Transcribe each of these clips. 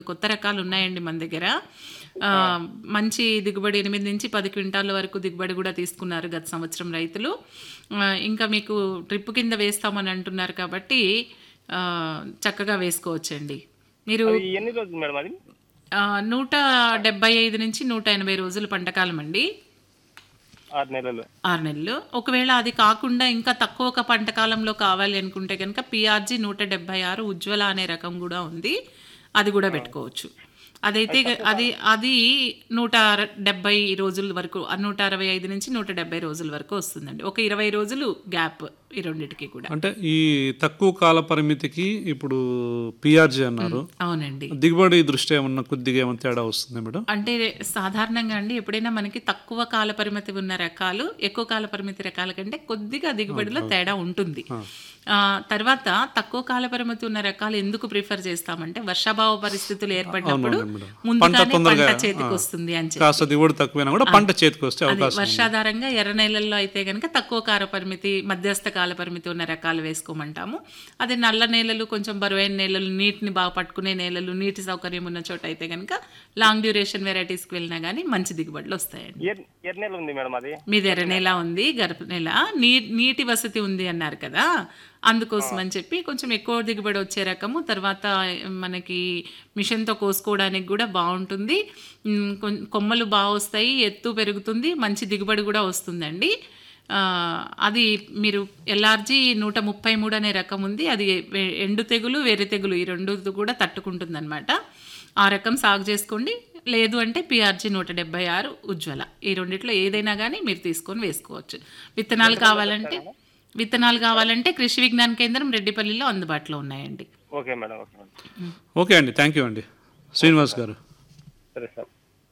కొత్త రకాలు ఉన్నాయండి మన దగ్గర ఆ, మంచి దిగుబడి ఎనిమిది నుంచి పది క్వింటాల వరకు దిగుబడి కూడా తీసుకున్నారు గత సంవత్సరం రైతులు ఆ, ఇంకా మీకు ట్రిప్ కింద వేస్తామని అంటున్నారు కాబట్టి ఆ, చక్కగా వేసుకోవచ్చండి మీరు అది ఎన్ని రోజులు మేడం అది ఆ, నూట డెబ్బై ఐదు నుంచి నూట ఎనభై రోజులు పంటకాలం అండి ఆరు నెలలు ఆరు నెలలు ఒకవేళ అది కాకుండా ఇంకా తక్కువ ఒక పంట కాలంలో కావాలి అనుకుంటే కనుక పిఆర్జీ నూట డెబ్బై ఆరు ఉజ్వల అనే రకం కూడా ఉంది అది కూడా పెట్టుకోవచ్చు అదైతే గ- అది అది నూట అర- డెబ్బై రోజుల వరకు ఆ నూట అరవై ఐదు నుంచి నూట డెబ్బై రోజుల వరకు వస్తుందండి ఒక ఇరవై రోజులు గ్యాప్ ఈ రెండింటికి కూడా అంటే ఈ తక్కువ కాల పరిమితికి ఇప్పుడు పిఆర్జీ అన్నారు అవునండి దిగుబడి దృష్ట్యా ఏమన్నా కొద్దిగా ఏమైనా తేడా వస్తుంది మేడం అంటే సాధారణంగా అండి ఎప్పుడైనా మనకి తక్కువ కాల పరిమితి ఉన్న రకాలు ఎక్కువ కాల పరిమితి రకాల కంటే కొద్దిగా దిగుబడిలో తేడా ఉంటుంది ఆ, తర్వాత తక్కువ కాల పరిమితి ఉన్న రకాలు ఎందుకు ప్రిఫర్ చేస్తామంటే వర్షాభావ పరిస్థితులు ఏర్పడినప్పుడు మేడం. ముందుగానే తొందరగా, పంట చేతికి వస్తుంది అని చెప్పి కాస్త దిగుబడి తక్కువైనా కూడా పంట చేతికి వస్తే అది అవకాశం వర్షాధారంగా ఎర్ర నెలల్లో అయితే కనుక తక్కువ కాల పరిమితి మధ్యస్థ కాల పరిమితి ఉన్న రకాలు వేసుకోమంటాము అదే నల్ల నేలలు కొంచెం బరువైన నేలలు నీటిని బాగా పట్టుకునే నేలలు నీటి సౌకర్యం ఉన్న చోట అయితే కనుక లాంగ్ డ్యూరేషన్ వెరైటీస్కి వెళ్ళినా కానీ మంచి దిగుబడులు వస్తాయండి ఎన్ని ఎన్ని నెలలు ఉంది మేడం అది మీది ఎర్ర నెల ఉంది గర్భ నెల నీ నీటి వసతి ఉంది అన్నారు కదా అందుకోసం అని చెప్పి కొంచెం ఎక్కువ దిగుబడి వచ్చే రకము తర్వాత మనకి మిషన్తో కోసుకోవడానికి కూడా బాగుంటుంది ఉమ్, కొం- కొమ్మలు బాగా వస్తాయి ఎత్తు పెరుగుతుంది మంచి దిగుబడి కూడా వస్తుందండి ఆ, అది మీరు ఎల్ఆర్జీ నూట ముప్పై మూడు అనే రకం ఉంది అది వె- ఎండు తెగులు వేరే తెగులు ఈ రెండు కూడా తట్టుకుంటుందన్నమాట ఆ రకం సాగు చేసుకోండి లేదు అంటే పిఆర్జీ నూట డెబ్బై ఆరు ఉజ్వల ఈ రెండిట్లో ఏదైనా కానీ మీరు తీసుకొని వేసుకోవచ్చు విత్తనాలు కావాలంటే విత్తనాలు కావాలంటే కృషి విజ్ఞాన కేంద్రం రెడ్డిపల్లిలో అందుబాటులో ఉన్నాయండి okay madam okay madam okay అండి థ్యాంక్ యూ అండి శ్రీనివాస్ గారు సరే సార్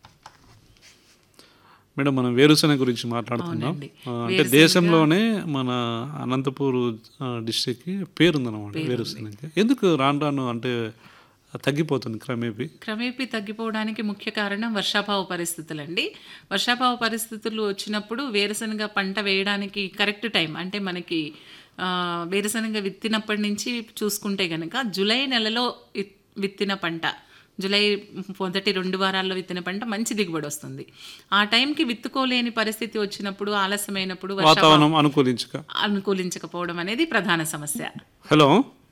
మేడం మనం వేరుశెనగ గురించి మాట్లాడుతున్నాం అవునండి. ఆ, అంటే దేశంలోనే మన అనంతపూర్ డిస్టిక్కి పేరుందన్నమాట వేరుశెనగ ఎందుకు రాను రాను అంటే తగ్గిపోతుంది క్రమేపీ క్రమేపీ తగ్గిపోవడానికి ముఖ్య కారణం వర్షాభావ పరిస్థితులండి వర్షాభావ పరిస్థితులు వచ్చినప్పుడు వేరుశనగ పంట వేయడానికి కరెక్ట్ టైం అంటే మనకి ఆ, వేరుశనగ విత్తినప్పటి నుంచి చూసుకుంటే కనుక జూలై నెలలో విత్- విత్తిన పంట జూలై మొదటి రెండు వారాల్లో విత్తిన పంట మంచి దిగుబడి వస్తుంది ఆ టైంకి విత్తుకోలేని పరిస్థితి వచ్చినప్పుడు ఆలస్యమైనప్పుడు వర్షాభావం వాతావరణం అనుకూలించక అనుకూలించకపోవడం అనేది ప్రధాన సమస్య హలో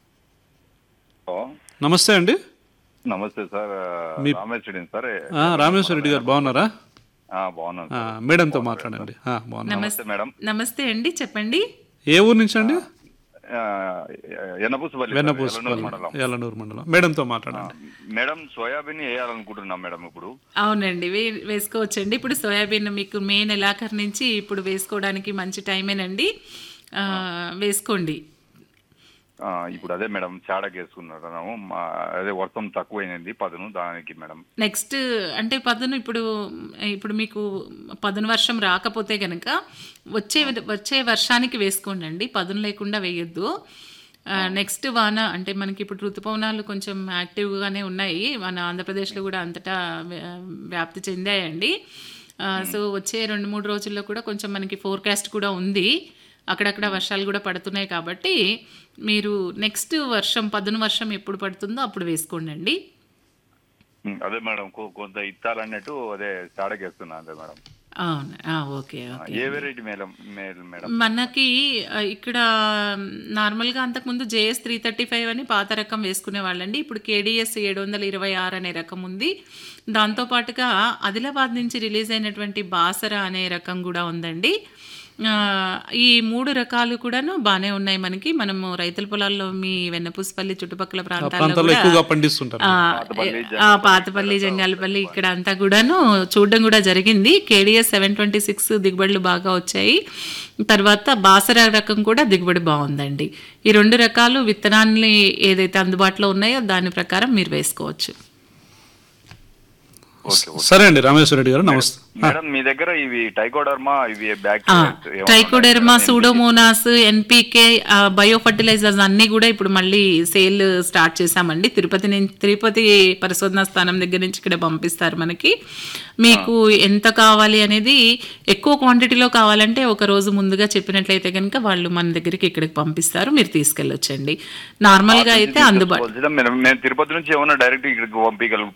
హలో నమస్తే అండి నమస్తే సార్ రామేశ్వరిని సార్ ఆ, రామేశ్వర రెడ్డి గారు బాగున్నారా ఆ, బాగున్నాను ఆ, మేడంతో మాట్లాడండి ఆ, బాగున్నా నమస్తే మేడం నమస్తే అండి చెప్పండి ఏ ఊరు నుంచి అండి ఆ, ఎన్నపూసపల్లి సార్, వెన్నపూసపల్లి ఎల్లనూరు మండలం ఎల్లనూరు మండలం మేడంతో మాట్లాడండి మేడం సోయాబీన్ వేయాలనుకుంటున్నాం మేడం ఇప్పుడు అవునండి వే వేసుకోవచ్చండి ఇప్పుడు సోయాబీన్ మీకు మే నెలాఖరు నుంచి ఇప్పుడు వేసుకోవడానికి మంచి టైమేనండి ఆ, వేసుకోండి ఆ, ఇప్పుడు అదే మేడం చాడకి వేసుకున్నాము మా- అదే వర్షం తక్కువైంది పదును దానికి మేడం నెక్స్ట్ అంటే పదును ఇప్పుడు ఇప్పుడు మీకు పదును వర్షం రాకపోతే కనుక వచ్చే వచ్చే వర్షానికి వేసుకోండి అండి పదును లేకుండా వేయొద్దు నెక్స్ట్ వాన అంటే మనకి ఇప్పుడు ఋతుపవనాలు కొంచెం యాక్టివ్గానే ఉన్నాయి మన ఆంధ్రప్రదేశ్లో కూడా అంతటా వ్యా- వ్యాప్తి చెందాయండి ఆ, సో వచ్చే రెండు మూడు రోజుల్లో కూడా కొంచెం మనకి ఫోర్కాస్ట్ కూడా ఉంది అక్కడక్కడ వర్షాలు కూడా పడుతున్నాయి కాబట్టి మీరు నెక్స్ట్ వర్షం పదును వర్షం ఎప్పుడు పడుతుందో అప్పుడు వేసుకోండి అండి ఉమ్, అదే మేడం కొ- కొంత ఇత్తాలన్నట్టు అదే చాడకి వేస్తున్నా అదే మేడం అవును ఆ, ఓకే ఆ, ఓకే ఏ వెరైటీ మేడం మేల్ మేడం మనకి ఆ, ఇక్కడ నార్మల్గా అంతకుముందు జేఎస్ త్రీ థర్టీ ఫైవ్ అని పాత రకం వేసుకునే వాళ్ళండి ఇప్పుడు కేడిఎస్ ఏడు వందల ఇరవై ఆరు అనే రకం ఉంది దాంతోపాటుగా ఆదిలాబాద్ నుంచి రిలీజ్ అయినటువంటి బాసర అనే రకం కూడా ఉందండి ఆ, ఈ మూడు రకాలు కూడాను బాగానే ఉన్నాయి మనకి మనము రైతుల పొలాల్లో మీ వెన్నపూసపల్లి చుట్టుపక్కల ప్రాంతాల్లో ప్రాంతాల్లో కూడా ఎక్కువగా పండిస్తుంటారు ఆ, ఆ, పాతపల్లి జంగాలపల్లి ఇక్కడ అంతా కూడాను చూడడం కూడా జరిగింది కేడిఎస్ సెవెన్ ట్వంటీ సిక్స్ దిగుబడులు బాగా వచ్చాయి తర్వాత బాసర రకం కూడా దిగుబడి బాగుందండి ఈ రెండు రకాలు విత్తనాన్ని ఏదైతే అందుబాటులో ఉన్నాయో దాని ప్రకారం మీరు వేసుకోవచ్చు ఓకే ఓకే సరే అండి రామేశ్వర రెడ్డి గారు నమస్తే మేడం మీ దగ్గర ఇవి టైకోడర్మా ఇవి బ్యాక్ trichoderma pseudomonas NPK bio fertilisers అన్ని కూడా ఇప్పుడు మళ్ళీ సేల్ స్టార్ట్ చేశామండి తిరుపతి నుంచి తిరుపతి పరిశోధనా స్థానం దగ్గర నుంచి ఇక్కడ పంపిస్తారు మనకి మీకు ఎంత కావాలి అనేది ఎక్కువ క్వాంటిటీలో కావాలంటే ఒక రోజు ముందుగా చెప్పినట్లయితే కనుక వాళ్ళు మన దగ్గరికి ఇక్కడికి పంపిస్తారు మీరు తీసుకెళ్ళొచ్చండి నార్మల్గా అయితే అందుబాటు మేము తిరుపతి నుంచి ఏమన్నా డైరెక్ట్ ఇక్కడికి పంపించగలుగుతాం